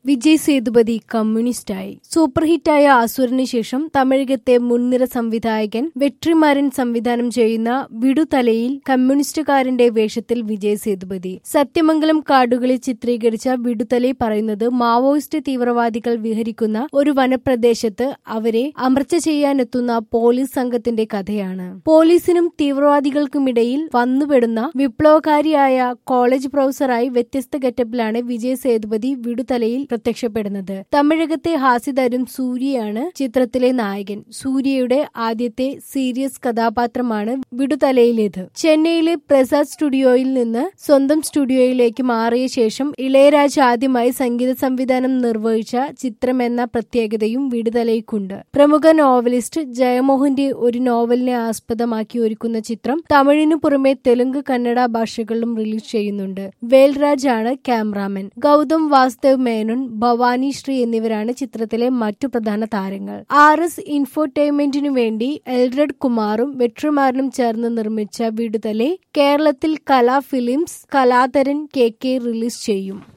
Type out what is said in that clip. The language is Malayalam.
വിജയ് സേതുപതി കമ്മ്യൂണിസ്റ്റായി സൂപ്പർ ഹിറ്റായ അസുരന് ശേഷം തമിഴകത്തെ മുൻനിര സംവിധായകൻ വെട്രിമാരൻ സംവിധാനം ചെയ്യുന്ന വിടുതലയിൽ കമ്മ്യൂണിസ്റ്റുകാരന്റെ വേഷത്തിൽ വിജയ് സേതുപതി സത്യമംഗലം കാടുകളിൽ ചിത്രീകരിച്ച വിടുതലൈ പറയുന്നത് മാവോയിസ്റ്റ് തീവ്രവാദികൾ വിഹരിക്കുന്ന ഒരു വനപ്രദേശത്ത് അവരെ അമർച്ച ചെയ്യാനെത്തുന്ന പോലീസ് സംഘത്തിന്റെ കഥയാണ് പോലീസിനും തീവ്രവാദികൾക്കുമിടയിൽ വന്നുപെടുന്ന വിപ്ലവകാരിയായ കോളേജ് പ്രൊഫസറായി വ്യത്യസ്ത ഗെറ്റപ്പിലാണ് വിജയ് സേതുപതി വിടുതലയിൽ പ്രത്യക്ഷപ്പെടുന്നത് തമിഴകത്തെ ഹാസ്യതാരം സൂര്യയാണ് ചിത്രത്തിലെ നായകൻ സൂര്യയുടെ ആദ്യത്തെ സീരിയസ് കഥാപാത്രമാണ് വിടുതലയിലേത് ചെന്നൈയിലെ പ്രസാദ് സ്റ്റുഡിയോയിൽ നിന്ന് സ്വന്തം സ്റ്റുഡിയോയിലേക്ക് മാറിയ ശേഷം ഇളയരാജ ആദ്യമായി സംഗീത സംവിധാനം നിർവഹിച്ച ചിത്രമെന്ന പ്രത്യേകതയും വിടുതലയ്ക്കുണ്ട് പ്രമുഖ നോവലിസ്റ്റ് ജയമോഹന്റെ ഒരു നോവലിനെ ആസ്പദമാക്കി ഒരുക്കുന്ന ചിത്രം തമിഴിനു പുറമെ തെലുങ്ക് കന്നഡ ഭാഷകളിലും റിലീസ് ചെയ്യുന്നുണ്ട് വേൽരാജ് ആണ് ക്യാമറാമാൻ ഗൗതം വാസുദേവ് മേനോൻ ഭവാനി ശ്രീ എന്നിവരാണ് ചിത്രത്തിലെ മറ്റു പ്രധാന താരങ്ങൾ ആർ എസ് ഇൻഫോർടൈൻമെന്റിനു വേണ്ടി എൽറഡ് കുമാറും വെട്രിമാരനും ചേർന്ന് നിർമ്മിച്ച വിടുതലെ കേരളത്തിൽ Kala films Kaladharan K K release ചെയ്യും